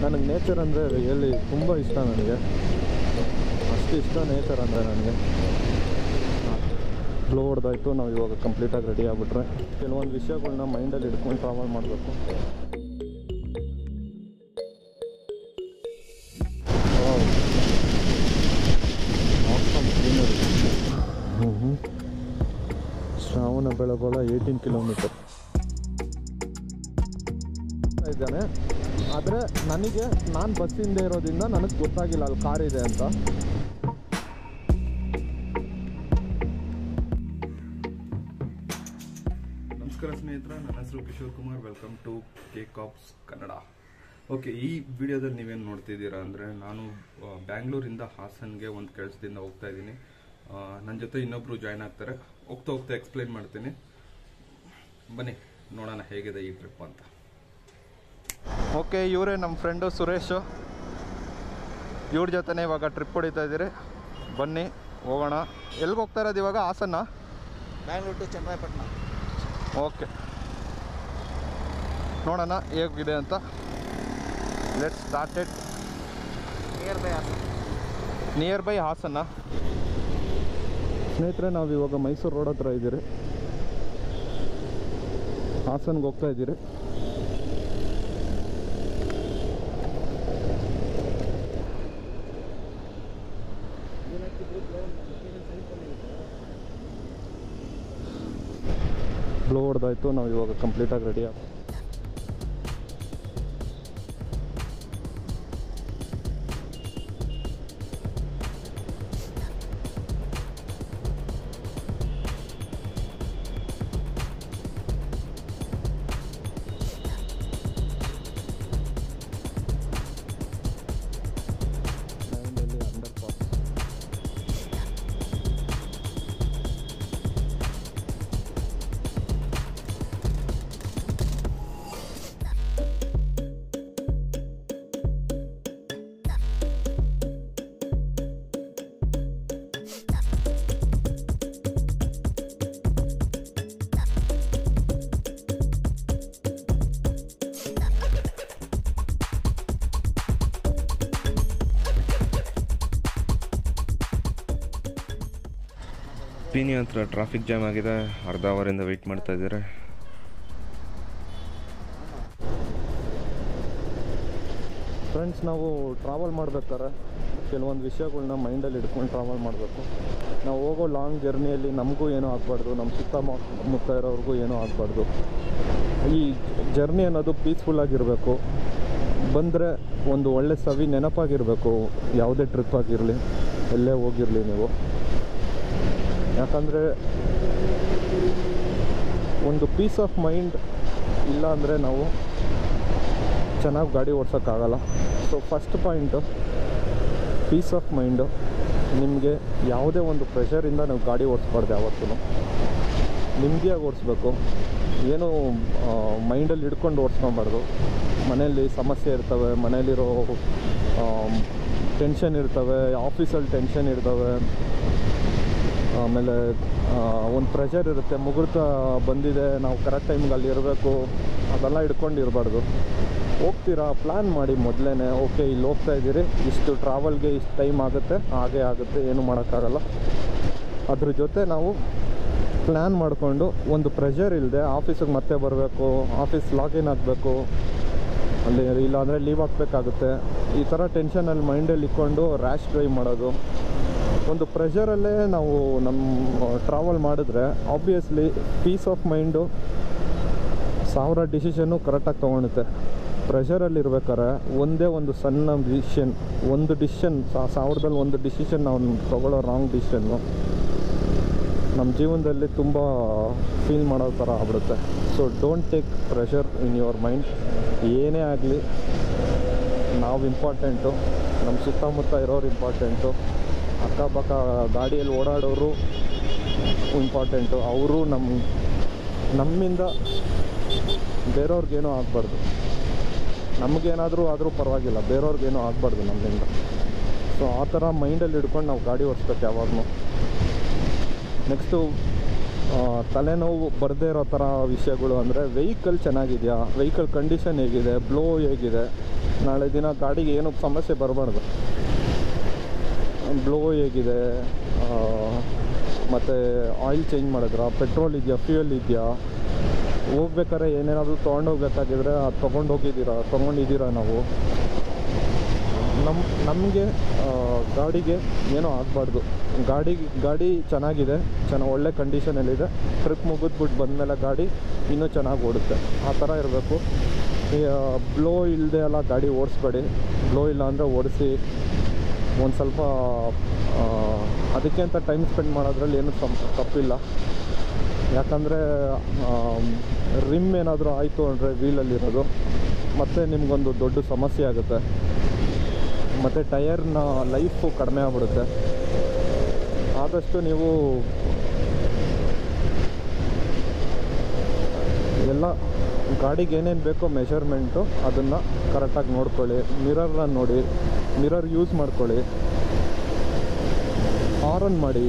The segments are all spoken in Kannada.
ನನಗೆ ನೇಚರ್ ಅಂದರೆ ರಿಯಲಿ ತುಂಬ ಇಷ್ಟ ನನಗೆ ಅಷ್ಟು ಇಷ್ಟ ನೇಚರ್ ಅಂದರೆ ನನಗೆ ಫ್ಲೋ ಹೊಡೆದಾಯ್ತು ನಾವು ಇವಾಗ ಕಂಪ್ಲೀಟಾಗಿ ರೆಡಿ ಆಗಿಬಿಟ್ರೆ ಕೆಲವೊಂದು ವಿಷಯಗಳನ್ನ ಮೈಂಡಲ್ಲಿ ಇಟ್ಕೊಂಡು ಟ್ರಾವೆಲ್ ಮಾಡಬೇಕು ಶ್ರಾವಣ ಬೆಳಗೊಳ ಏಯ್ಟೀನ್ ಕಿಲೋಮೀಟರ್ ಇದ್ದಾನೆ ಆದರೆ ನನಗೆ ನಾನು ಬಸ್ಸಿಂದ ಇರೋದ್ರಿಂದ ನನಗೆ ಗೊತ್ತಾಗಿಲ್ಲ ಅಲ್ಲಿ ಕಾರ್ ಇದೆ ಅಂತ ನಮಸ್ಕಾರ ಸ್ನೇಹಿತರೆ ನನ್ನ ಹೆಸರು Kishore Kumar welcome to K cops Kannada okay ಈ ವಿಡಿಯೋದಲ್ಲಿ ನೀವೇನು ನೋಡ್ತಿದ್ದೀರಾ ಅಂದರೆ ನಾನು ಆ, ಬ್ಯಾಂಗ್ಳೂರಿಂದ ಹಾಸನ್ಗೆ ಒಂದು ಕೆಲಸದಿಂದ ಹೋಗ್ತಾ ಇದ್ದೀನಿ ನನ್ನ ಜೊತೆ ಇನ್ನೊಬ್ರು ಜಾಯ್ನ್ ಆಗ್ತಾರೆ ಹೋಗ್ತಾ ಹೋಗ್ತಾ ಎಕ್ಸ್ಪ್ಲೈನ್ ಮಾಡ್ತೀನಿ ಬನ್ನಿ ನೋಡೋಣ ಹೇಗಿದೆ ಈ ಟ್ರಿಪ್ ಅಂತ ಓಕೆ ಇವರೇ ನಮ್ಮ ಫ್ರೆಂಡು ಸುರೇಶು ಇವ್ರ ಜೊತೆನೇ ಇವಾಗ ಟ್ರಿಪ್ ಹೊಡಿತಾ ಇದ್ದೀರಿ ಬನ್ನಿ ಹೋಗೋಣ ಎಲ್ಲಿಗೆ ಹೋಗ್ತಾ ಇರೋದು ಇವಾಗ ಹಾಸನ್ನ ಬ್ಯಾಂಗ್ಳೂರು ಟು ಚನ್ನರಾಯಪಟ್ಟಣ ಓಕೆ ನೋಡೋಣ ಹೇಗಿದೆ ಅಂತ let started near by Hassan near by Hassan ಸ್ನೇಹಿತರೆ ನಾವು ಇವಾಗ ಮೈಸೂರು ರೋಡ್ ಹತ್ರ ಇದ್ದೀರಿ ಹಾಸನ್ಗೆ ಹೋಗ್ತಾ ಇದ್ದೀರಿ ಬ್ಲೋ ಹೊಡೆದಾಯ್ತು ನಾವು ಇವಾಗ ಕಂಪ್ಲೀಟಾಗಿ ರೆಡಿ ಆಗ ಅಂಡರ್ ಪಾಸ್ ಪೀನಿ ಹತ್ರ ಟ್ರಾಫಿಕ್ ಜಾಮ್ ಆಗಿದೆ ಅರ್ಧ ಅವರಿಂದ ವೆಯ್ಟ್ ಮಾಡ್ತಾ ಇದ್ದಾರೆ ಫ್ರೆಂಡ್ಸ್ ನಾವು ಟ್ರಾವೆಲ್ ಮಾಡ್ಬೇಕಾದ್ರೆ ಕೆಲವೊಂದು ವಿಷಯಗಳ್ನ ಮೈಂಡಲ್ಲಿ ಇಟ್ಕೊಂಡು ಟ್ರಾವೆಲ್ ಮಾಡಬೇಕು ನಾವು ಹೋಗೋ ಲಾಂಗ್ ಜರ್ನಿಯಲ್ಲಿ ನಮಗೂ ಏನೂ ಆಗಬಾರ್ದು ನಮ್ಮ ಸುತ್ತಮುತ್ತ ಇರೋರ್ಗೂ ಏನೂ ಆಗಬಾರ್ದು ಈ ಜರ್ನಿ ಅನ್ನೋದು ಪೀಸ್ಫುಲ್ಲಾಗಿರಬೇಕು ಬಂದರೆ ಒಂದು ಒಳ್ಳೆ ಸವಿ ನೆನಪಾಗಿರಬೇಕು ಯಾವುದೇ ಟ್ರಿಪ್ ಆಗಿರಲಿ ಎಲ್ಲೇ ಹೋಗಿರಲಿ ನೀವು ಯಾಕಂದರೆ ಒಂದು ಪೀಸ್ ಆಫ್ ಮೈಂಡ್ ಇಲ್ಲ ಅಂದರೆ ನಾವು ಚೆನ್ನಾಗಿ ಗಾಡಿ ಓಡ್ಸೋಕ್ಕಾಗಲ್ಲ so first point peace of mind ನಿಮಗೆ ಯಾವುದೇ ಒಂದು ಪ್ರೆಷರಿಂದ ನೀವು ಗಾಡಿ ಓಡಿಸ್ಬಾರ್ದು ಯಾವತ್ತೂ ನೆಮ್ಮದಿಯಾಗಿ ಓಡಿಸ್ಬೇಕು ಏನು ಮೈಂಡಲ್ಲಿ ಹಿಡ್ಕೊಂಡು ಓಡಿಸ್ಕೊಬಾರ್ದು ಮನೆಯಲ್ಲಿ ಸಮಸ್ಯೆ ಇರ್ತವೆ ಮನೇಲಿರೋ ಟೆನ್ಷನ್ ಇರ್ತವೆ ಆಫೀಸಲ್ಲಿ ಟೆನ್ಷನ್ ಇರ್ತವೆ ಆಮೇಲೆ ಒಂದು ಪ್ರೆಷರ್ ಇರುತ್ತೆ ಮುಹೂರ್ತ ಬಂದಿದೆ ನಾವು ಕರೆಕ್ಟ್ ಟೈಮ್ಗೆ ಅಲ್ಲಿ ಇರಬೇಕು ಅದೆಲ್ಲ ಹಿಡ್ಕೊಂಡು ಇರಬಾರ್ದು ಹೋಗ್ತೀರಾ ಪ್ಲ್ಯಾನ್ ಮಾಡಿ ಮೊದಲೇ ಓಕೆ ಇಲ್ಲಿ ಹೋಗ್ತಾ ಇದ್ದೀರಿ ಇಷ್ಟು ಟ್ರಾವೆಲ್ಗೆ ಇಷ್ಟು ಟೈಮ್ ಆಗುತ್ತೆ ಹಾಗೆ ಆಗುತ್ತೆ ಏನು ಮಾಡೋಕ್ಕಾಗಲ್ಲ ಅದ್ರ ಜೊತೆ ನಾವು ಪ್ಲ್ಯಾನ್ ಮಾಡಿಕೊಂಡು ಒಂದು ಪ್ರೆಷರ್ ಇಲ್ಲದೆ ಆಫೀಸಿಗೆ ಮತ್ತೆ ಬರಬೇಕು ಆಫೀಸ್ ಲಾಗಿನ್ ಆಗಬೇಕು ಅಲ್ಲಿ ಇಲ್ಲಾಂದರೆ ಲೀವ್ ಹಾಕ್ಬೇಕಾಗುತ್ತೆ ಈ ಥರ ಟೆನ್ಷನಲ್ಲಿ ಮೈಂಡಲ್ಲಿ ಇಟ್ಕೊಂಡು ರ್ಯಾಶ್ ಡ್ರೈವ್ ಮಾಡೋದು ಒಂದು ಪ್ರೆಷರಲ್ಲೇ ನಾವು ನಮ್ಮ ಟ್ರಾವೆಲ್ ಮಾಡಿದ್ರೆ ಆಬ್ವಿಯಸ್ಲಿ ಪೀಸ್ ಆಫ್ ಮೈಂಡು ಸಾವಿರ ಡಿಸಿಷನ್ನು ಕರೆಕ್ಟಾಗಿ ತೊಗೊಳುತ್ತೆ ಪ್ರೆಷರಲ್ಲಿ ಇರ್ಬೇಕಾದ್ರೆ ಒಂದೇ ಒಂದು ಸಣ್ಣ ಡಿಸಿಷನ್ ಒಂದು ಡಿಸಿಷನ್ ಸಾವಿರದಲ್ಲಿ ಒಂದು ಡಿಸಿಷನ್ ನಾವು ತೊಗೊಳ್ಳೋ ರಾಂಗ್ ಡಿಸಿಷನ್ನು ನಮ್ಮ ಜೀವನದಲ್ಲಿ ತುಂಬ ಫೀಲ್ ಮಾಡೋ ಥರ ಆಗ್ಬಿಡುತ್ತೆ so don't take pressure in your mind ಏನೇ ಆಗಲಿ ನಾವು ಇಂಪಾರ್ಟೆಂಟು ನಮ್ಮ ಸುತ್ತಮುತ್ತ ಇರೋರು ಇಂಪಾರ್ಟೆಂಟು ಅಕ್ಕಪಕ್ಕ ಗಾಡಿಯಲ್ಲಿ ಓಡಾಡೋರು ಇಂಪಾರ್ಟೆಂಟು ಅವರು ನಮ್ಮ ನಮ್ಮಿಂದ ಬೇರೆಯವ್ರಿಗೇನೂ ಆಗಬಾರ್ದು ನಮಗೇನಾದರೂ ಆದರೂ ಪರವಾಗಿಲ್ಲ ಬೇರೆಯವ್ರಿಗೇನೂ ಆಗಬಾರ್ದು ನಮ್ಮಿಂದ ಸೊ ಆ ಥರ ಮೈಂಡಲ್ಲಿ ಹಿಡ್ಕೊಂಡು ನಾವು ಗಾಡಿ ಓಡಿಸ್ಬೇಕು ಯಾವಾಗಲೂ ನೆಕ್ಸ್ಟು ತಲೆನೋವು ಬರದೇ ಇರೋ ಥರ ವಿಷಯಗಳು ಅಂದರೆ ವೆಹಿಕಲ್ ಚೆನ್ನಾಗಿದೆಯಾ ವೆಹಿಕಲ್ ಕಂಡೀಷನ್ ಹೇಗಿದೆ ಬ್ಲೋ ಹೇಗಿದೆ ನಾಳೆ ದಿನ ಗಾಡಿಗೆ ಏನು ಸಮಸ್ಯೆ ಬರಬಾರ್ದು ಬ್ಲೋ ಹೇಗಿದೆ ಮತ್ತು ಆಯಿಲ್ ಚೇಂಜ್ ಮಾಡಿದ್ರ ಪೆಟ್ರೋಲ್ ಇದೆಯಾ ಫ್ಯೂಯಲ್ ಇದೆಯಾ ಹೋಗ್ಬೇಕಾದ್ರೆ ಏನೇನಾದರೂ ತೊಗೊಂಡೋಗ್ಬೇಕಾಗಿದ್ರೆ ಅದು ತೊಗೊಂಡೋಗಿದ್ದೀರಾ ತೊಗೊಂಡಿದ್ದೀರಾ ನಾವು ನಮ್ಮ ನಮಗೆ ಗಾಡಿಗೆ ಏನೂ ಆಗಬಾರ್ದು ಗಾಡಿ ಗಾಡಿ ಚೆನ್ನಾಗಿದೆ ಚೆನ್ನಾಗಿ ಒಳ್ಳೆ ಕಂಡೀಷನಲ್ಲಿದೆ ಟ್ರಿಪ್ ಮುಗಿದ್ಬಿಟ್ಟು ಬಂದಮೇಲೆ ಗಾಡಿ ಇನ್ನೂ ಚೆನ್ನಾಗಿ ಓಡುತ್ತೆ ಆ ಥರ ಇರಬೇಕು ಬ್ಲೋ ಇಲ್ಲದೆ ಎಲ್ಲ ಗಾಡಿ ಓಡಿಸ್ಬೇಡಿ ಬ್ಲೋ ಇಲ್ಲ ಅಂದರೆ ಓಡಿಸಿ ಒಂದು ಸ್ವಲ್ಪ ಆ, ಅದಕ್ಕೆ ಅಂತ ಟೈಮ್ ಸ್ಪೆಂಡ್ ಮಾಡೋದ್ರಲ್ಲಿ ಏನು ಸಮ್ ತಪ್ಪಿಲ್ಲ ಯಾಕಂದರೆ ರಿಮ್ ಏನಾದರೂ ಆಯಿತು ಅಂದರೆ ವೀಲಲ್ಲಿರೋದು ಮತ್ತು ನಿಮಗೊಂದು ದೊಡ್ಡ ಸಮಸ್ಯೆ ಆಗುತ್ತೆ ಮತ್ತು ಟಯರ್ನ ಲೈಫು ಕಡಿಮೆ ಆಗ್ಬಿಡುತ್ತೆ ಆದಷ್ಟು ನೀವು ಎಲ್ಲ ಗಾಡಿಗೆ ಏನೇನು ಬೇಕೋ ಮೆಷರ್ಮೆಂಟು ಅದನ್ನು ಕರೆಕ್ಟಾಗಿ ನೋಡ್ಕೊಳ್ಳಿ ಮಿರರ್ನ ನೋಡಿ ಮಿರರ್ ಯೂಸ್ ಮಾಡ್ಕೊಳ್ಳಿ ಹಾರನ್ ಮಾಡಿ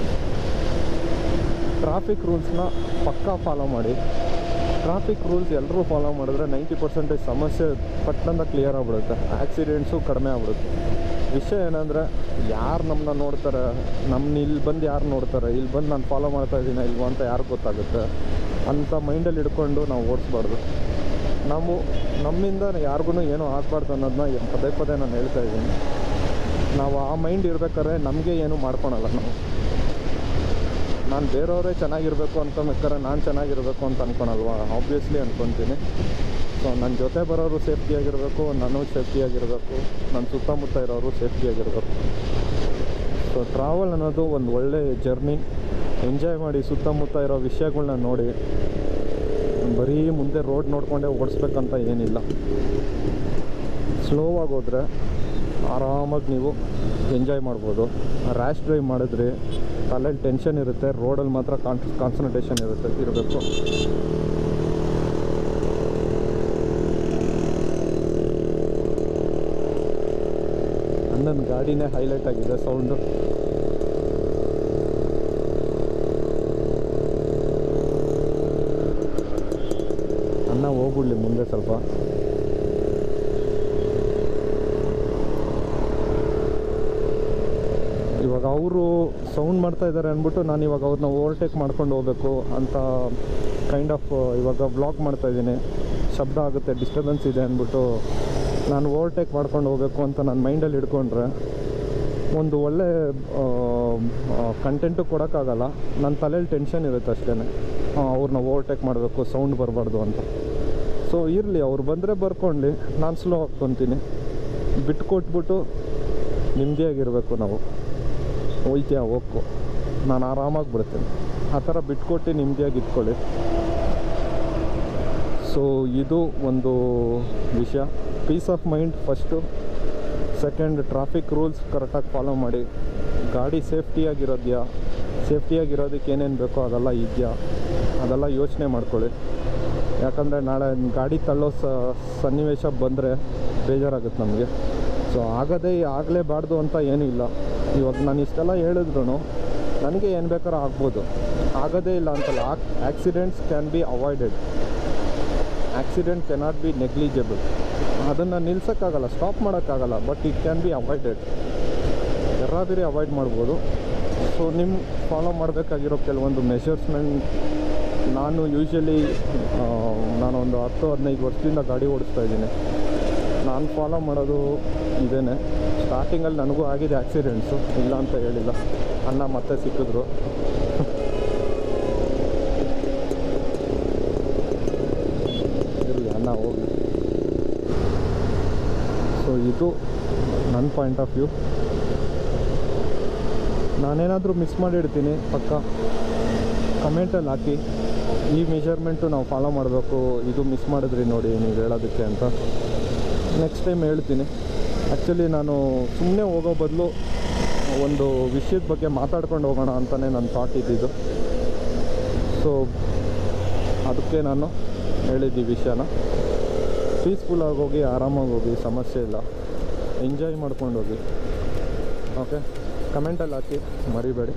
ಟ್ರಾಫಿಕ್ ರೂಲ್ಸ್ನ ಪಕ್ಕಾ ಫಾಲೋ ಮಾಡಿ ಟ್ರಾಫಿಕ್ ರೂಲ್ಸ್ ಎಲ್ಲರೂ ಫಾಲೋ ಮಾಡಿದ್ರೆ ನೈಂಟಿ ಪರ್ಸೆಂಟೇಜ್ ಸಮಸ್ಯೆ ಪಟ್ಟಂದ ಕ್ಲಿಯರ್ ಆಗ್ಬಿಡುತ್ತೆ ಆಕ್ಸಿಡೆಂಟ್ಸು ಕಡಿಮೆ ಆಗ್ಬಿಡುತ್ತೆ ವಿಷಯ ಏನಂದರೆ ಯಾರು ನಮ್ಮನ್ನ ನೋಡ್ತಾರೆ ನಮ್ಮನ್ನ ಇಲ್ಲಿ ಬಂದು ಯಾರು ನೋಡ್ತಾರೆ ಇಲ್ಲಿ ಬಂದು ನಾನು ಫಾಲೋ ಮಾಡ್ತಾ ಇದ್ದೀನ ಇಲ್ವಾ ಅಂತ ಯಾರು ಗೊತ್ತಾಗುತ್ತೆ ಅಂತ ಮೈಂಡಲ್ಲಿ ಇಟ್ಕೊಂಡು ನಾವು ಓಡಿಸ್ಬಾರ್ದು ನಾವು ನಮ್ಮಿಂದ ಯಾರಿಗೂ ಏನೂ ಆಗಬಾರ್ದು ಅನ್ನೋದನ್ನ ಪದೇ ಪದೇ ನಾನು ಹೇಳ್ತಾ ಇದ್ದೀನಿ ನಾವು ಆ ಮೈಂಡ್ ಇರ್ಬೇಕಾದ್ರೆ ನಮಗೆ ಏನೂ ಮಾಡ್ಕೊಳಲ್ಲ ನಾವು ನಾನು ಬೇರೆಯವರೇ ಚೆನ್ನಾಗಿರಬೇಕು ಅಂತ ಬೇಕಾದ್ರೆ ನಾನು ಚೆನ್ನಾಗಿರಬೇಕು ಅಂತ ಅನ್ಕೊಳಲ್ವಾ ಆಬ್ವಿಯಸ್ಲಿ ಅನ್ಕೊತೀನಿ ಸೊ ನನ್ನ ಜೊತೆ ಬರೋರು ಸೇಫ್ಟಿಯಾಗಿರಬೇಕು ನಾನು ಸೇಫ್ಟಿಯಾಗಿರಬೇಕು ನನ್ನ ಸುತ್ತಮುತ್ತ ಇರೋರು ಸೇಫ್ಟಿಯಾಗಿರಬೇಕು ಸೊ ಟ್ರಾವೆಲ್ ಅನ್ನೋದು ಒಂದು ಒಳ್ಳೆ ಜರ್ನಿ ಎಂಜಾಯ್ ಮಾಡಿ ಸುತ್ತಮುತ್ತ ಇರೋ ವಿಷಯಗಳ್ನ ನೋಡಿ ಬರೀ ಮುಂದೆ ರೋಡ್ ನೋಡಿಕೊಂಡೇ ಓಡಿಸ್ಬೇಕಂತ ಏನಿಲ್ಲ ಸ್ಲೋ ಆಗಿ ಹೋದರೆ ಆರಾಮಾಗಿ ನೀವು ಎಂಜಾಯ್ ಮಾಡ್ಬೋದು ರ್ಯಾಶ್ ಡ್ರೈವ್ ಮಾಡಿದ್ರಿ ತಲೆಯಲ್ಲಿ ಟೆನ್ಷನ್ ಇರುತ್ತೆ ರೋಡಲ್ಲಿ ಮಾತ್ರ ಕಾನ್ ಕಾನ್ಸಂಟ್ರೇಷನ್ ಇರುತ್ತೆ ಇರಬೇಕು ಅಣ್ಣನ ಗಾಡಿನೇ ಹೈಲೈಟ್ ಆಗಿದೆ ಸೌಂಡು ಅಣ್ಣ ಹೋಗ್ಬಿಡ್ಲಿ ಮುಂದೆ ಸ್ವಲ್ಪ ಇವಾಗ ಅವರು ಸೌಂಡ್ ಮಾಡ್ತಾ ಇದ್ದಾರೆ ಅಂದ್ಬಿಟ್ಟು ನಾನು ಇವಾಗ ಅವ್ರನ್ನ ಓವರ್ಟೇಕ್ ಮಾಡ್ಕೊಂಡು ಹೋಗ್ಬೇಕು ಅಂತ ಕೈಂಡ್ ಆಫ್ ಇವಾಗ ಬ್ಲಾಗ್ ಮಾಡ್ತಾ ಇದ್ದೀನಿ ಶಬ್ದ ಆಗುತ್ತೆ ಡಿಸ್ಟರ್ಬೆನ್ಸ್ ಇದೆ ಅಂದ್ಬಿಟ್ಟು ನಾನು ಓವರ್ಟೇಕ್ ಮಾಡ್ಕೊಂಡು ಹೋಗ್ಬೇಕು ಅಂತ ನಾನು ಮೈಂಡಲ್ಲಿ ಇಟ್ಕೊಂಡ್ರೆ ಒಂದು ಒಳ್ಳೆ ಕಂಟೆಂಟು ಕೊಡೋಕ್ಕಾಗಲ್ಲ ನನ್ನ ತಲೆಯಲ್ಲಿ ಟೆನ್ಷನ್ ಇರುತ್ತೆ ಅಷ್ಟೇ ಅವ್ರನ್ನ ಓವರ್ಟೇಕ್ ಮಾಡಬೇಕು ಸೌಂಡ್ ಬರಬಾರ್ದು ಅಂತ ಸೊ ಇರಲಿ ಅವ್ರು ಬಂದರೆ ಬರ್ಕೊಳ್ಳಿ ನಾನು ಸ್ಲೋ ಹಾಕ್ಕೊತೀನಿ ಬಿಟ್ಟು ಕೊಟ್ಬಿಟ್ಟು ನೆಮ್ಮದಿಯಾಗಿರಬೇಕು ನಾವು ಹೋಯ್ತೀಯ ಹೋಗ್ಕೊ ನಾನು ಆರಾಮಾಗಿ ಬಿಡ್ತೇನೆ ಆ ಥರ ಬಿಟ್ಕೊಟ್ಟು ನೆಮ್ಮದಿಯಾಗಿ ಇಟ್ಕೊಳ್ಳಿ ಸೊ ಇದು ಒಂದು ವಿಷಯ peace of mind first second traffic rules ಕರೆಕ್ಟಾಗಿ ಫಾಲೋ ಮಾಡಿ ಗಾಡಿ ಸೇಫ್ಟಿಯಾಗಿರೋದ್ಯಾ ಸೇಫ್ಟಿಯಾಗಿರೋದಕ್ಕೆ ಏನೇನು ಬೇಕೋ ಅದೆಲ್ಲ ಇದೆಯಾ ಅದೆಲ್ಲ ಯೋಚನೆ ಮಾಡ್ಕೊಳ್ಳಿ ಯಾಕಂದರೆ ನಾಳೆ ಗಾಡಿ ತಳ್ಳೋ ಸ ಸನ್ನಿವೇಶ ಬಂದರೆ ಬೇಜಾರಾಗುತ್ತೆ ನಮಗೆ ಸೊ ಆಗದೇ ಆಗಲೇಬಾರ್ದು ಅಂತ ಏನೂ ಇಲ್ಲ ಇವಾಗ ನಾನು ಇಷ್ಟೆಲ್ಲ ಹೇಳಿದ್ರು ನನಗೆ ಏನು ಬೇಕಾದ್ರೂ ಆಗ್ಬೋದು ಆಗೋದೇ ಇಲ್ಲ ಅಂತಲ್ಲ accidents can be avoided accident cannot be negligible ಅದನ್ನು ನಿಲ್ಸೋಕ್ಕಾಗಲ್ಲ ಸ್ಟಾಪ್ ಮಾಡೋಕ್ಕಾಗಲ್ಲ but it can be avoided ಬೇರೆ ಅವಾಯ್ಡ್ ಮಾಡ್ಬೋದು ಸೊ ನಿಮ್ಮ ಫಾಲೋ ಮಾಡಬೇಕಾಗಿರೋ ಕೆಲವೊಂದು ಮೆಷರ್ಸ್ಮೆಂಟ್ ನಾನು ಯೂಶ್ವಲಿ ನಾನೊಂದು ಹತ್ತು ಹದಿನೈದು ವರ್ಷದಿಂದ ಗಾಡಿ ಓಡಿಸ್ತಾ ಇದ್ದೀನಿ ನಾನು ಫಾಲೋ ಮಾಡೋದು ಇದೇನೆ ಸ್ಟಾರ್ಟಿಂಗಲ್ಲಿ ನನಗೂ ಆಗಿದೆ ಆಕ್ಸಿಡೆಂಟ್ಸು ಇಲ್ಲ ಅಂತ ಹೇಳಿಲ್ಲ ಅಣ್ಣ ಮತ್ತೆ ಸಿಕ್ಕಿದ್ರು ಇರಲಿ ಅಣ್ಣ ಹೋಗಿ ಸೊ ಇದು ನನ್ನ ಪಾಯಿಂಟ್ ಆಫ್ ವ್ಯೂ ನಾನೇನಾದರೂ ಮಿಸ್ ಮಾಡಿರ್ತೀನಿ ಪಕ್ಕ ಕಮೆಂಟಲ್ಲಿ ಹಾಕಿ ಈ ಮೆಷರ್ಮೆಂಟು ನಾವು ಫಾಲೋ ಮಾಡಬೇಕು ಇದು ಮಿಸ್ ಮಾಡಿದ್ರಿ ನೋಡಿ ನೀವು ಹೇಳೋದಕ್ಕೆ ಅಂತ ನೆಕ್ಸ್ಟ್ ಟೈಮ್ ಹೇಳ್ತೀನಿ ಆ್ಯಕ್ಚುಲಿ ನಾನು ಸುಮ್ಮನೆ ಹೋಗೋ ಬದಲು ಒಂದು ವಿಷಯದ ಬಗ್ಗೆ ಮಾತಾಡ್ಕೊಂಡು ಹೋಗೋಣ ಅಂತಲೇ ನನ್ನ ಥಾಟ್ ಇದ್ದಿದ್ದು ಸೊ ಅದಕ್ಕೆ ನಾನು ಹೇಳಿದ್ದು ಈ ವಿಷಯನ ಪೀಸ್ಫುಲ್ಲಾಗಿ ಹೋಗಿ ಆರಾಮಾಗಿ ಹೋಗಿ ಸಮಸ್ಯೆ ಇಲ್ಲ ಎಂಜಾಯ್ ಮಾಡ್ಕೊಂಡು ಹೋಗಿ ಓಕೆ ಕಮೆಂಟಲ್ಲಿ ಹಾಕಿ ಮರಿಬೇಡಿ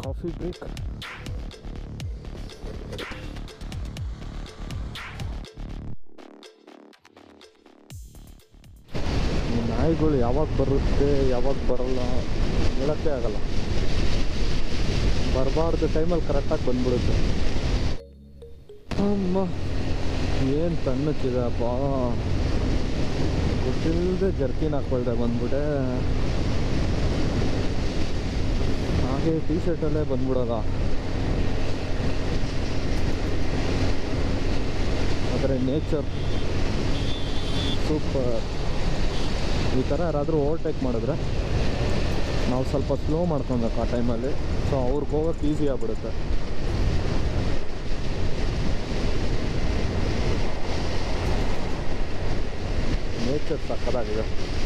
ಕಾಫಿ ಬ್ರೇಕ್ ಈ ನಾಯಿಗಳು ಯಾವಾಗ ಬರುತ್ತೆ ಯಾವಾಗ ಬರಲ್ಲ ಹೇಳೋಕ್ಕೆ ಆಗಲ್ಲ ಬರಬಾರ್ದು ಟೈಮಲ್ಲಿ ಕರೆಕ್ಟಾಗಿ ಬಂದ್ಬಿಡುತ್ತೆ ಅಮ್ಮ ಏನು ತಣ್ಣಕ್ಕಿದೆಪ್ಪ ಗೊತ್ತಿಲ್ಲದೆ ಜರ್ಕಿನ್ ಹಾಕ್ಕೊಳ್ದೆ ಬಂದ್ಬಿಟ್ಟೆ ಹಾಗೆ ಟೀ ಶರ್ಟಲ್ಲೇ ಬಂದ್ಬಿಡೋದ ಆದರೆ ನೇಚರ್ ಸೂಪರ್ ಈ ಥರ ಯಾರಾದರೂ ಓವರ್ಟೇಕ್ ಮಾಡಿದ್ರೆ ನಾವು ಸ್ವಲ್ಪ ಸ್ಲೋ ಮಾಡ್ಕೊಬೇಕು ಆ ಟೈಮಲ್ಲಿ ಸೊ ಅವ್ರಿಗೆ ಹೋಗೋಕೆ ಈಸಿ ಆಗ್ಬಿಡುತ್ತೆ ನೇಚರ್ ಸಕ್ಕದಾಗಿದೆ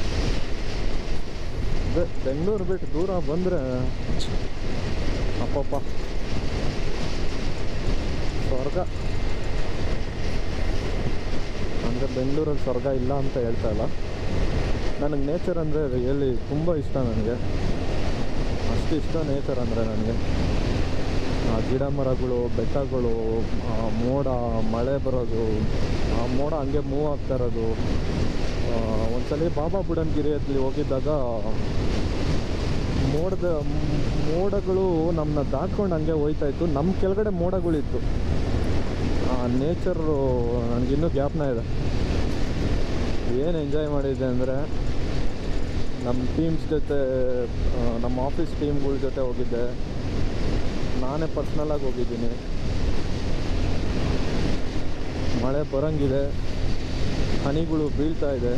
ಅದೇ ಬೆಂಗಳೂರು ಬಿಟ್ಟು ದೂರ ಬಂದರೆ ಅಪ್ಪಪ್ಪ ಸ್ವರ್ಗ ಅಂದರೆ ಬೆಂಗಳೂರಲ್ಲಿ ಸ್ವರ್ಗ ಇಲ್ಲ ಅಂತ ಹೇಳ್ತಾ ಇಲ್ಲ ನನಗೆ ನೇಚರ್ ಅಂದರೆ ರಿಯಲಿ ತುಂಬ ಇಷ್ಟ ನನಗೆ ಅಷ್ಟು ಇಷ್ಟ ನೇಚರ್ ಅಂದರೆ ನನಗೆ ಆ ಗಿಡ ಮರಗಳು ಬೆಟ್ಟಗಳು ಆ ಮೋಡ ಮಳೆ ಬರೋದು ಆ ಮೋಡ ಹಂಗೆ ಮೂವ್ ಆಗ್ತಾ ಇರೋದು ಆ, ಒಂದ್ಸಲಿ ಬಾಬಾ ಬುಡನ್ಗಿರಿಯಲ್ಲಿ ಹೋಗಿದ್ದಾಗ ಮೋಡದ ಮೋಡಗಳು ನಮ್ಮನ್ನ ದಾಟ್ಕೊಂಡು ಹಂಗೆ ಹೋಯ್ತಾ ಇತ್ತು ನಮ್ಮ ಕೆಳಗಡೆ ಮೋಡಗಳಿತ್ತು ಆ ನೇಚರು ನನಗಿನ್ನೂ ಜ್ಞಾಪನ ಇದೆ ಏನು ಎಂಜಾಯ್ ಮಾಡಿದ್ದೆ ಅಂದರೆ ನಮ್ಮ ಟೀಮ್ಸ್ ಜೊತೆ ಆ, ನಮ್ಮ ಆಫೀಸ್ ಟೀಮ್ಗಳ ಜೊತೆ ಹೋಗಿದ್ದೆ ನಾನೇ ಪರ್ಸ್ನಲಾಗಿ ಹೋಗಿದ್ದೀನಿ ಮಳೆ ಬರೋಂಗಿದೆ ಹನಿಗಳು ಬೀಳ್ತಾ ಇದೆ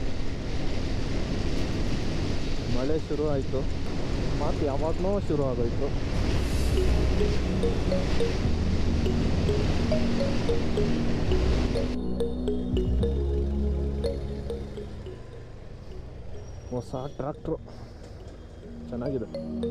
ಮಳೆ ಶುರು ಆಯಿತು ಮಾತು ಯಾವಾಗಲೂ ಶುರು ಆಗೋಯ್ತು ಹೊಸ ಟ್ರ್ಯಾಕ್ಟ್ರು ಚೆನ್ನಾಗಿದೆ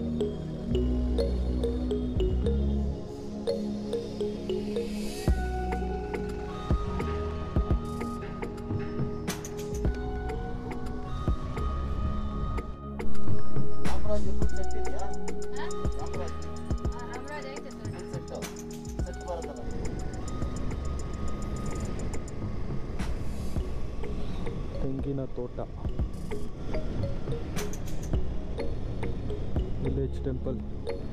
ರಾಮರಾಜ್ ಫುಲ್ ಸೆಟ್ ಇದೆಯಾ ರಾಮರಾಜ್ ರಾಮರಾಜ್ ಐತೆ ಸರ್ ಫುಲ್ ಸೆಟ್ಟು ಸೆಟ್ ಬರುತ್ತಲ್ಲ ತೆಂಗಿನ ತೋಟ ವಿಲೇಜ್ ಟೆಂಪಲ್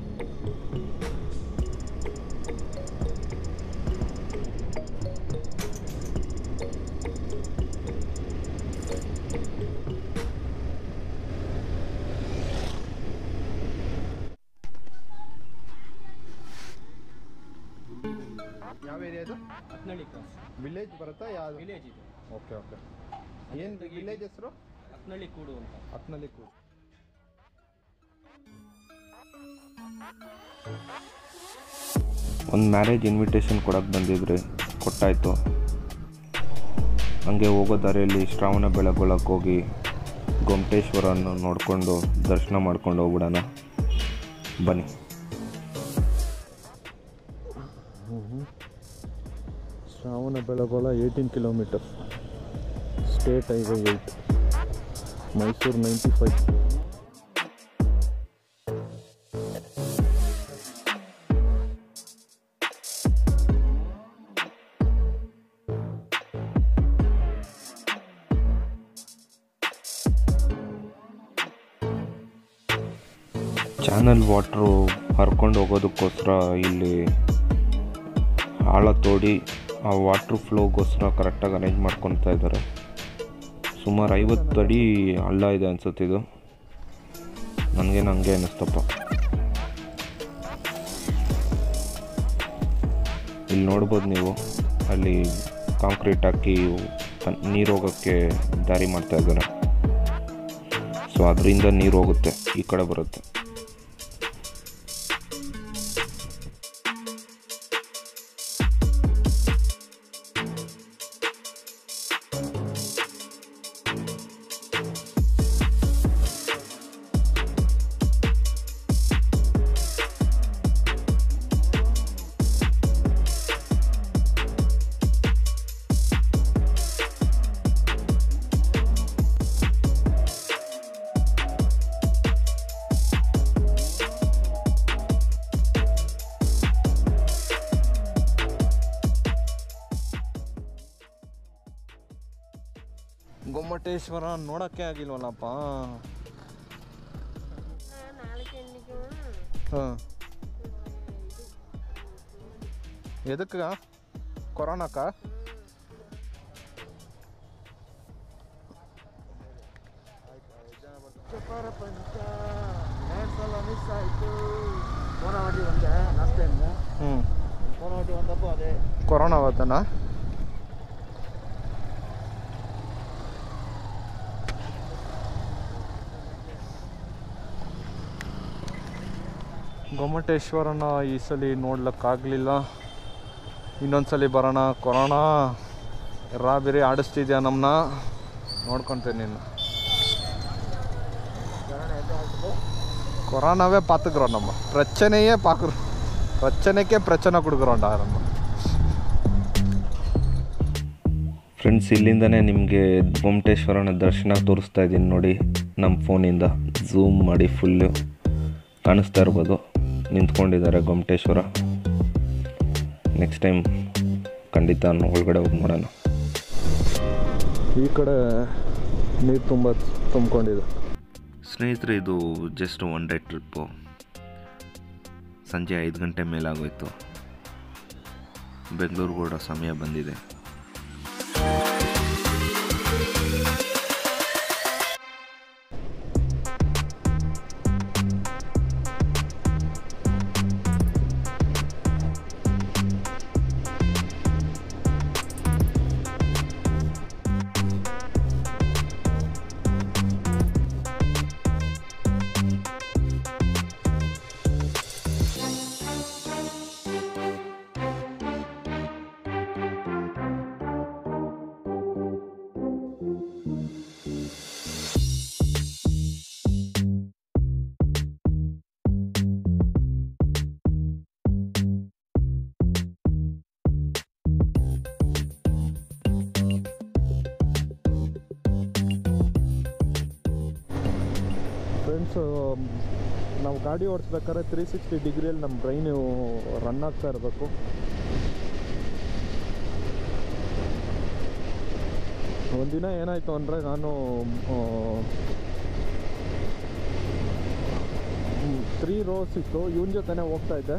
ಯಾವ ಏರಿಯಾ ಇದು ಹತ್ನಳ್ಳಿ ಕ್ರಾಸ್ ವಿಲೇಜ್ ಬರುತ್ತಾ ಯಾವ ವಿಲೇಜ್ ಇದು ಓಕೆ ಓಕೆ ಏನು ವಿಲೇಜ್ ಹೆಸರು ಹತ್ನಳ್ಳಿ ಕೂಡು ಅಂತ ಹತ್ನಲ್ಲಿ ಕೂಡ ಒಂದು ಮ್ಯಾರೇಜ್ ಇನ್ವಿಟೇಷನ್ ಕೊಡೋಕ್ಕೆ ಬಂದಿದ್ರಿ ಕೊಟ್ಟಾಯಿತು ಹಂಗೆ ಹೋಗೋ ದಾರಿಯಲ್ಲಿ ಶ್ರಾವಣ ಬೆಳಗೊಳಕ್ಕೆ ಹೋಗಿ ಗೊಮಟೇಶ್ವರನ್ನು ನೋಡಿಕೊಂಡು ದರ್ಶನ ಮಾಡ್ಕೊಂಡು ಹೋಗ್ಬಿಡೋಣ ಬನ್ನಿ Shravana Belagola eighteen kilometer state highway eight Mysuru ninety five channel ವಾಟ್ರು ಹರ್ಕೊಂಡು ಹೋಗೋದಕ್ಕೋಸ್ಕರ ಇಲ್ಲಿ ಆಳ ತೋಡಿ ಆ ವಾಟ್ರ್ ಫ್ಲೋಗೋಸ್ಕರ ಕರೆಕ್ಟಾಗಿ ಅರೇಂಜ್ ಮಾಡ್ಕೊತಾ ಇದ್ದಾರೆ ಸುಮಾರು ಐವತ್ತು ಅಡಿ ಹಳ್ಳ ಇದೆ ಅನ್ಸುತ್ತಿದು ನನಗೆ ನನಗೆ ಅನ್ನಿಸ್ತಪ್ಪ ಇಲ್ಲಿ ನೋಡ್ಬೋದು ನೀವು ಅಲ್ಲಿ ಕಾಂಕ್ರೀಟ್ ಹಾಕಿ ನೀರು ಹೋಗೋಕ್ಕೆ ದಾರಿ ಮಾಡ್ತಾ ಇದ್ದಾರೆ ಸೊ ಅದರಿಂದ ನೀರು ಹೋಗುತ್ತೆ ಈ ಕಡೆ ಬರುತ್ತೆ ಗೊಮ್ಮಟೇಶ್ವರ ನೋಡೋಕ್ಕೆ ಆಗಿಲ್ವಲ್ಲಪ್ಪ ಹಾಂ ಎದಕ್ಕ ಕೊರೋನಾಕ್ಕ ಪ್ರಪಂಚ ಎರಡು ಸಲ ಮಿಸ್ ಆಯಿತು ಕೋನವಾಡಿ ಒಂದೇ ಲಾಸ್ಟ್ ಟೈಮ್ ಹ್ಞೂ ಕೋನವಾಡಿ ಒಂದಪ್ಪ ಅದೇ ಕೊರೋನಾ ಅವತ್ತನ ಗೊಮ್ಮಟೇಶ್ವರನ ಈ ಸಲ ನೋಡ್ಲಿಕ್ಕಾಗಲಿಲ್ಲ ಇನ್ನೊಂದ್ಸಲಿ ಬರೋಣ ಕೊರೋನಾ ರಾಬಿರಿ ಆಡಿಸ್ತಿದ್ಯಾ ನಮ್ಮನ್ನ ನೋಡ್ಕೊತೇನೆ ನೀನು கொரோனாவே பார்த்துக்குறோம் நம்ம பிரச்சனையே பார்க்குறோம் பிரச்சனைக்கே பிரச்சனை கொடுக்குறோம்டா நம்ம ಫ್ರೆಂಡ್ಸ್ ಇಲ್ಲಿಂದನೇ ನಿಮಗೆ ಗೊಮ್ಮಟೇಶ್ವರನ ದರ್ಶನ ತೋರಿಸ್ತಾ ಇದ್ದೀನಿ ನೋಡಿ ನಮ್ಮ ಫೋನಿಂದ ಝೂಮ್ ಮಾಡಿ ಫುಲ್ಲು ಕಾಣಿಸ್ತಾ ಇರ್ಬೋದು ನಿಂತ್ಕೊಂಡಿದ್ದಾರೆ ಗೊಮ್ಮಟೇಶ್ವರ ನೆಕ್ಸ್ಟ್ ಟೈಮ್ ಖಂಡಿತ ಒಳಗಡೆ ಹೋಗಿ ನೋಡೋಣ ಈ ಕಡೆ ನೀರು ತುಂಬ ತುಂಬಿಕೊಂಡಿದೆ ಸ್ನೇಹಿತರೆ ಇದು ಜಸ್ಟ್ ಒನ್ ಡೇ ಟ್ರಿಪ್ಪು ಸಂಜೆ ಐದು ಗಂಟೆ ಮೇಲಾಗೋಯ್ತು ಬೆಂಗಳೂರು ಕೂಡ ಸಮಯ ಬಂದಿದೆ ಫ್ರೆಂಡ್ಸು ನಾವು ಗಾಡಿ ಓಡಿಸ್ಬೇಕಾದ್ರೆ ತ್ರೀ ಸಿಕ್ಸ್ಟಿ ಡಿಗ್ರಿಯಲ್ಲಿ ನಮ್ಮ ಬ್ರೈನು ರನ್ ಆಗ್ತಾ ಇರಬೇಕು ಒಂದಿನ ಏನಾಯಿತು ಅಂದರೆ ನಾನು ತ್ರೀ ರೋಸ್ ಇತ್ತು ಇವನ ಜೊತೆನೇ ಹೋಗ್ತಾ ಇದ್ದೆ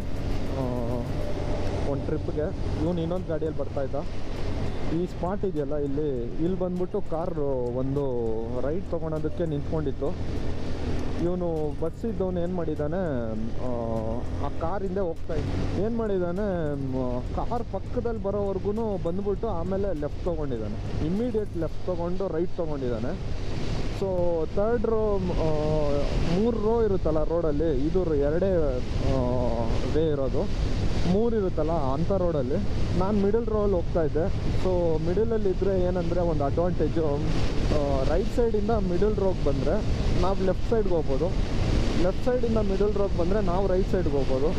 ಒಂದು ಟ್ರಿಪ್ಗೆ ಇವನು ಇನ್ನೊಂದು ಗಾಡಿಯಲ್ಲಿ ಬರ್ತಾ ಇದ್ದ ಈ ಸ್ಪಾಟ್ ಇದೆಯಲ್ಲ ಇಲ್ಲಿ ಇಲ್ಲಿ ಬಂದ್ಬಿಟ್ಟು ಕಾರ್ ಒಂದು ರೈಡ್ ತೊಗೊಳೋದಕ್ಕೆ ನಿಂತ್ಕೊಂಡಿತ್ತು ಇವನು ಬಸ್ ಇದ್ದವನು ಏನು ಮಾಡಿದ್ದಾನೆ ಆ, ಆ ಕಾರಿಂದ ಹೋಗ್ತಾ ಇದ್ದ ಏನು ಮಾಡಿದ್ದಾನೆ ಕಾರ್ ಪಕ್ಕದಲ್ಲಿ ಬರೋವರೆಗೂ ಬಂದ್ಬಿಟ್ಟು ಆಮೇಲೆ ಲೆಫ್ಟ್ ತೊಗೊಂಡಿದ್ದಾನೆ ಇಮ್ಮಿಡಿಯೇಟ್ ಲೆಫ್ಟ್ ತೊಗೊಂಡು ರೈಟ್ ತೊಗೊಂಡಿದ್ದಾನೆ ಸೊ ತರ್ಡ್ ರೋ ಮೂರು ರೋ ಇರುತ್ತಲ್ಲ ರೋಡಲ್ಲಿ ಇದು ಎರಡೇ ವೇ ಇರೋದು ಮೂರು ಇರುತ್ತಲ್ಲ ಅಂಥ ರೋಡಲ್ಲಿ ನಾನು ಮಿಡಲ್ ರೋಲ್ಲಿ ಹೋಗ್ತಾ ಇದ್ದೆ ಸೊ ಮಿಡಲಲ್ಲಿ ಇದ್ದರೆ ಏನಂದರೆ ಒಂದು ಅಡ್ವಾಂಟೇಜು ರೈಟ್ ಸೈಡಿಂದ ಮಿಡಲ್ ರೋಗ್ ಬಂದರೆ ನಾವು ಲೆಫ್ಟ್ ಸೈಡ್ಗೆ ಹೋಗ್ಬೋದು ಲೆಫ್ಟ್ ಸೈಡಿಂದ ಮಿಡಲ್ ರೋಗ್ ಬಂದರೆ ನಾವು ರೈಟ್ ಸೈಡ್ಗೆ ಹೋಗ್ಬೋದು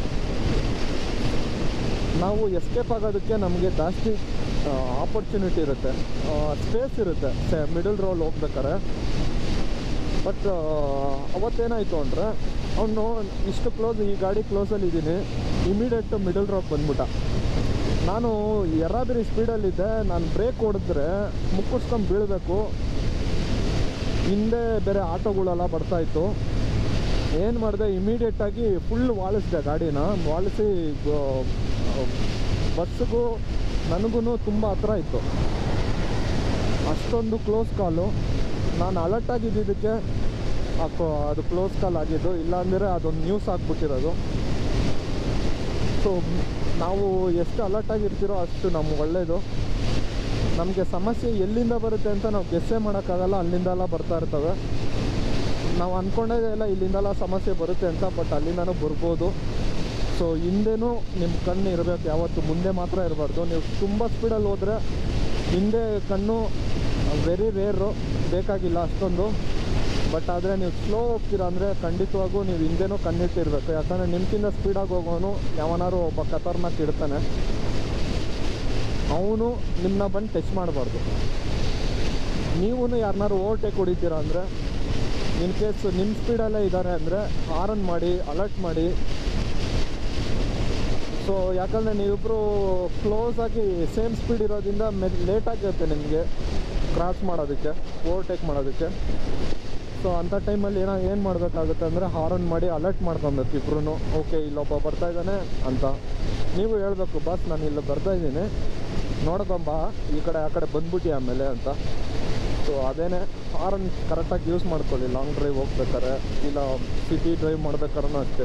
ನಾವು ಎಸ್ಕೇಪ್ ಆಗೋದಕ್ಕೆ ನಮಗೆ ಜಾಸ್ತಿ ಆಪರ್ಚುನಿಟಿ ಇರುತ್ತೆ ಸ್ಪೇಸ್ ಇರುತ್ತೆ ಮಿಡಲ್ ರೋಲ್ ಹೋಗ್ಬೇಕಾರೆ ಬಟ್ ಅವತ್ತೇನಾಯಿತು ಅಂದರೆ ಅವನು ಇಷ್ಟು ಕ್ಲೋಸ್ ಈ ಗಾಡಿ ಕ್ಲೋಸಲ್ಲಿ ಇದ್ದೀನಿ ಇಮಿಡಿಯೇಟ್ ಮಿಡಲ್ ರೋಗ್ ಬಂದ್ಬಿಟ್ಟ ನಾನು ಎರಾದಿರಿ ಸ್ಪೀಡಲ್ಲಿದ್ದೆ ನಾನು ಬ್ರೇಕ್ ಹೊಡೆದ್ರೆ ಮುಕ್ಕಿಸ್ಕೊಂಡು ಬೀಳಬೇಕು ಹಿಂದೆ ಬೇರೆ ಆಟೋಗಳೆಲ್ಲ ಬರ್ತಾಯಿತ್ತು ಏನು ಮಾಡಿದೆ ಇಮಿಡಿಯೇಟಾಗಿ ಫುಲ್ ವಾಳಿಸಿದೆ ಗಾಡಿನ ವಾಳಿಸಿ ಬಸ್ಸಿಗೂ ನನಗೂ ತುಂಬ ಹತ್ರ ಇತ್ತು ಅಷ್ಟೊಂದು ಕ್ಲೋಸ್ ಕಾಲು ನಾನು ಅಲರ್ಟ್ ಆಗಿದ್ದಕ್ಕೆ ಅದು ಅದು ಕ್ಲೋಸ್ ಕಾಲ್ ಆಗಿದ್ದು ಇಲ್ಲಾಂದರೆ ಅದೊಂದು ನ್ಯೂಸ್ ಆಗಿಬಿಟ್ಟಿರೋದು ಸೊ ನಾವು ಎಷ್ಟು ಅಲರ್ಟ್ ಆಗಿರ್ತೀರೋ ಅಷ್ಟು ನಮ್ಗೆ ಒಳ್ಳೆಯದು ನಮಗೆ ಸಮಸ್ಯೆ ಎಲ್ಲಿಂದ ಬರುತ್ತೆ ಅಂತ ನಾವು ಗೆಸ್ಸೇ ಮಾಡೋಕ್ಕಾಗಲ್ಲ ಅಲ್ಲಿಂದೆಲ್ಲ ಬರ್ತಾ ಇರ್ತವೆ ನಾವು ಅಂದ್ಕೊಂಡೇ ಇಲ್ಲ ಇಲ್ಲಿಂದೆಲ್ಲ ಸಮಸ್ಯೆ ಬರುತ್ತೆ ಅಂತ ಬಟ್ ಅಲ್ಲಿಂದನೂ ಬರ್ಬೋದು ಸೊ ಹಿಂದೆನೂ ನಿಮ್ಮ ಕಣ್ಣು ಇರಬೇಕು ಯಾವತ್ತು ಮುಂದೆ ಮಾತ್ರ ಇರಬಾರ್ದು ನೀವು ತುಂಬ ಸ್ಪೀಡಲ್ಲಿ ಹೋದರೆ ಹಿಂದೆ ಕಣ್ಣು ವೆರಿ ರೇರು ಬೇಕಾಗಿಲ್ಲ ಅಷ್ಟೊಂದು ಬಟ್ ಆದರೆ ನೀವು ಸ್ಲೋ ಹೋಗ್ತೀರಾ ಅಂದರೆ ಖಂಡಿತವಾಗೂ ನೀವು ಹಿಂದೆನೂ ಕಣ್ಣಿಟ್ಟಿರ್ಬೇಕು ಯಾಕಂದರೆ ನಿಮ್ಗಿಂತ ಸ್ಪೀಡಾಗಿ ಹೋಗೋನು ಯಾವನಾರು ಒಬ್ಬ ಖತರ್ನಾಕ್ ಇಡ್ತಾನೆ ಅವನು ನಿಮ್ಮನ್ನ ಬಂದು ಟಚ್ ಮಾಡಬಾರ್ದು ನೀವು ಯಾರನ್ನಾರು ಓವರ್ಟೇಕ್ ಹೊಡಿತೀರಾ ಅಂದರೆ ಇನ್ ಕೇಸ್ ನಿಮ್ಮ ಸ್ಪೀಡಲ್ಲೇ ಇದ್ದಾರೆ ಅಂದರೆ ಹಾರನ್ ಮಾಡಿ ಅಲರ್ಟ್ ಮಾಡಿ ಸೊ ಯಾಕಂದರೆ ನೀವಿಬ್ಬರು ಕ್ಲೋಸ್ ಆಗಿ ಸೇಮ್ ಸ್ಪೀಡ್ ಇರೋದ್ರಿಂದ ಮೆ ಲೇಟ್ ಆಗಿರುತ್ತೆ ನಿಮಗೆ ಕ್ರಾಸ್ ಮಾಡೋದಕ್ಕೆ ಓವರ್ಟೇಕ್ ಮಾಡೋದಕ್ಕೆ ಸೊ ಅಂಥ ಟೈಮಲ್ಲಿ ಏನೋ ಏನು ಮಾಡಬೇಕಾಗುತ್ತೆ ಅಂದರೆ ಹಾರನ್ ಮಾಡಿ ಅಲರ್ಟ್ ಮಾಡ್ಕೊಬೇಕು ಇಬ್ರು ಓಕೆ ಇಲ್ಲೊಬ್ಬ ಬರ್ತಾ ಇದ್ದಾನೆ ಅಂತ ನೀವು ಹೇಳಬೇಕು ಬಸ್ ನಾನು ಇಲ್ಲಿ ಬರ್ತಾ ಇದ್ದೀನಿ ನೋಡ್ಕೊಂಬ ಈ ಕಡೆ ಆ ಕಡೆ ಬಂದ್ಬಿಟ್ಟು ಆಮೇಲೆ ಅಂತ ಸೊ ಅದೇನೆ ಹಾರನ್ ಕರೆಕ್ಟಾಗಿ ಯೂಸ್ ಮಾಡ್ಕೊಳ್ಳಿ ಲಾಂಗ್ ಡ್ರೈವ್ ಹೋಗ್ಬೇಕಾರೆ ಇಲ್ಲ ಸಿಟಿ ಡ್ರೈವ್ ಮಾಡ್ಬೇಕಾದ್ರೂ ಅಷ್ಟೇ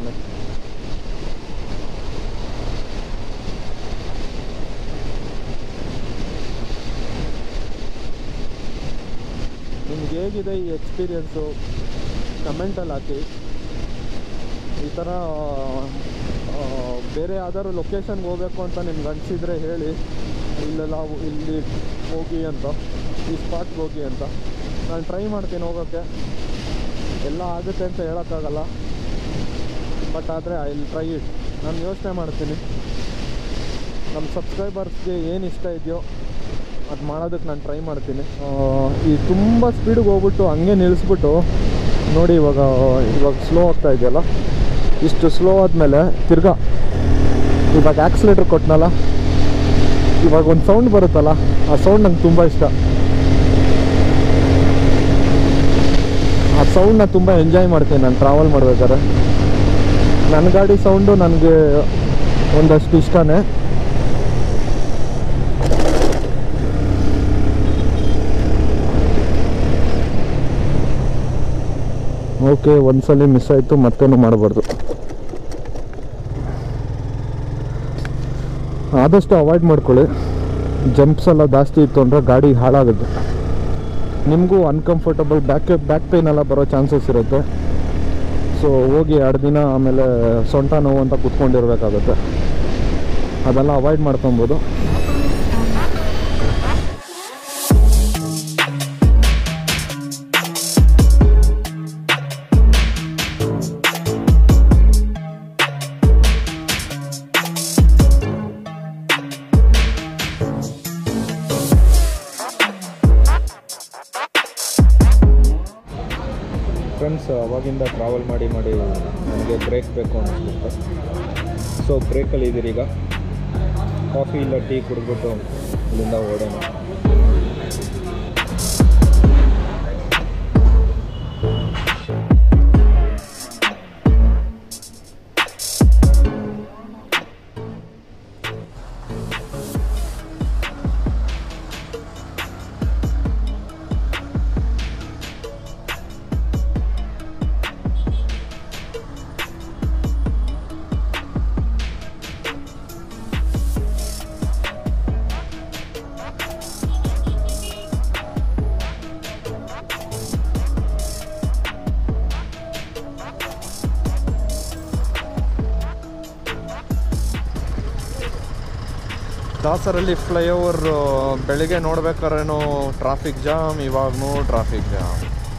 ನಿಮ್ಗೆ ಹೇಗಿದೆ ಈ ಎಕ್ಸ್ಪೀರಿಯನ್ಸು ಕಮೆಂಟಲ್ಲಿ ಹಾಕಿ ಈ ಥರ ಆ, ಬೇರೆ ಯಾವ್ದಾದ್ರು ಲೊಕೇಶನ್ಗೆ ಹೋಗ್ಬೇಕು ಅಂತ ನಿಮ್ಗೆ ಅನಿಸಿದರೆ ಹೇಳಿ ಇಲ್ಲೆಲ್ಲ ಹೋ- ಇಲ್ಲಿ ಹೋಗಿ ಅಂತ ಈ ಸ್ಪಾಟ್ಗೆ ಹೋಗಿ ಅಂತ ನಾನು ಟ್ರೈ ಮಾಡ್ತೀನಿ ಹೋಗೋಕ್ಕೆ ಎಲ್ಲ ಆಗುತ್ತೆ ಅಂತ ಹೇಳೋಕ್ಕಾಗಲ್ಲ ಬಟ್ ಆದರೆ ಐ ವಿಲ್ ಟ್ರೈ ಇಟ್ ನಾನು ಯೋಚನೆ ಮಾಡ್ತೀನಿ ನಮ್ಮ ಸಬ್ಸ್ಕ್ರೈಬರ್ಸ್ಗೆ ಏನು ಇಷ್ಟ ಇದೆಯೋ ಅದು ಮಾಡೋದಕ್ಕೆ ನಾನು ಟ್ರೈ ಮಾಡ್ತೀನಿ ಆ, ಈ ತುಂಬ ಸ್ಪೀಡಿಗೆ ಹೋಗ್ಬಿಟ್ಟು ಹಂಗೆ ನಿಲ್ಲಿಸ್ಬಿಟ್ಟು ನೋಡಿ ಇವಾಗ ಇವಾಗ ಸ್ಲೋ ಆಗ್ತಾ ಇದೆಯಲ್ಲ ಇಷ್ಟು ಸ್ಲೋ ಆದಮೇಲೆ ತಿರ್ಗಾ ಇವಾಗ ಆಕ್ಸಿಲೇಟ್ರ್ ಕೊಟ್ಟನಲ್ಲ ಇವಾಗ ಒಂದು ಸೌಂಡ್ ಬರುತ್ತಲ್ಲ ಆ ಸೌಂಡ್ ನಂಗೆ ತುಂಬ ಇಷ್ಟ ಆ ಸೌಂಡ್ನ ತುಂಬ ಎಂಜಾಯ್ ಮಾಡ್ತೀನಿ ನಾನು ಟ್ರಾವೆಲ್ ಮಾಡ್ಬೇಕಾದ್ರೆ ನನ್ನ ಗಾಡಿ ಸೌಂಡು ನನಗೆ ಒಂದಷ್ಟು ಇಷ್ಟನೇ ಓಕೆ ಒಂದ್ಸಲಿ ಮಿಸ್ ಆಯಿತು ಮತ್ತೇನು ಮಾಡಬಾರ್ದು ಆದಷ್ಟು ಅವಾಯ್ಡ್ ಮಾಡ್ಕೊಳ್ಳಿ ಜಂಪ್ಸ್ ಎಲ್ಲ ಜಾಸ್ತಿ ಇತ್ತು ಅಂದರೆ ಗಾಡಿ ಹಾಳಾಗುತ್ತೆ ನಿಮಗೂ ಅನ್ಕಂಫರ್ಟಬಲ್ ಬ್ಯಾಕ್ ಬ್ಯಾಕ್ ಪೇನ್ ಎಲ್ಲ ಬರೋ ಚಾನ್ಸಸ್ ಇರುತ್ತೆ ಸೊ ಹೋಗಿ ಎರಡು ದಿನ ಆಮೇಲೆ ಸೊಂಟ ನೋವು ಅಂತ ಕುತ್ಕೊಂಡಿರ್ಬೇಕಾಗುತ್ತೆ ಅದೆಲ್ಲ ಅವಾಯ್ಡ್ ಮಾಡ್ಕೊಬೋದು ಫ್ರೆಂಡ್ಸ್ ಅವಾಗಿಂದ ಟ್ರಾವೆಲ್ ಮಾಡಿ ಮಾಡಿ ನನಗೆ ಬ್ರೇಕ್ ಬೇಕು ಅನ್ನಿಸ್ಬಿಟ್ಟು ಸೊ ಬ್ರೇಕಲ್ಲಿ ಇದ್ದೀರಿ ಈಗ ಕಾಫಿ ಇಲ್ಲ ಟೀ ಕುಡಿದ್ಬಿಟ್ಟು ಇಲ್ಲಿಂದ ಓಡೋಣ ದಾಸರಲ್ಲಿ ಫ್ಲೈಓವರ್ ಬೆಳಿಗ್ಗೆ ನೋಡ್ಬೇಕಾದ್ರೇನು ಟ್ರಾಫಿಕ್ ಜಾಮ್ ಇವಾಗೂ ಟ್ರಾಫಿಕ್ ಜಾಮ್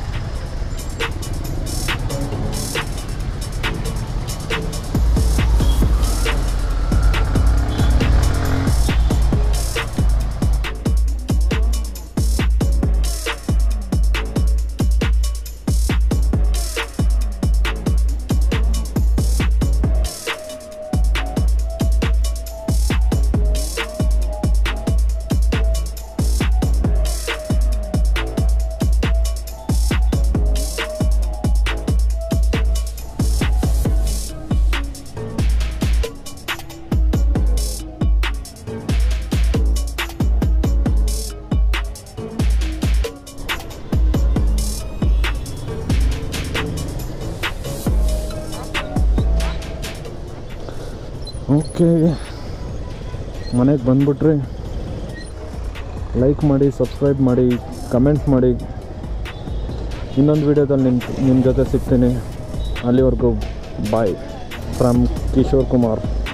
ಓಕೆ ಮನೆಗೆ ಬಂದ್ಬಿಟ್ರಿ ಲೈಕ್ ಮಾಡಿ ಸಬ್ಸ್ಕ್ರೈಬ್ ಮಾಡಿ ಕಮೆಂಟ್ ಮಾಡಿ ಇನ್ನೊಂದು ವಿಡಿಯೋದಲ್ಲಿ ನಿಮ್ಮ ನಿಮ್ಮ ಜೊತೆ ಸಿಗ್ತೀನಿ ಅಲ್ಲಿವರೆಗೂ ಬಾಯ್ ಫ್ರಮ್ ಕಿಶೋರ್ ಕುಮಾರ್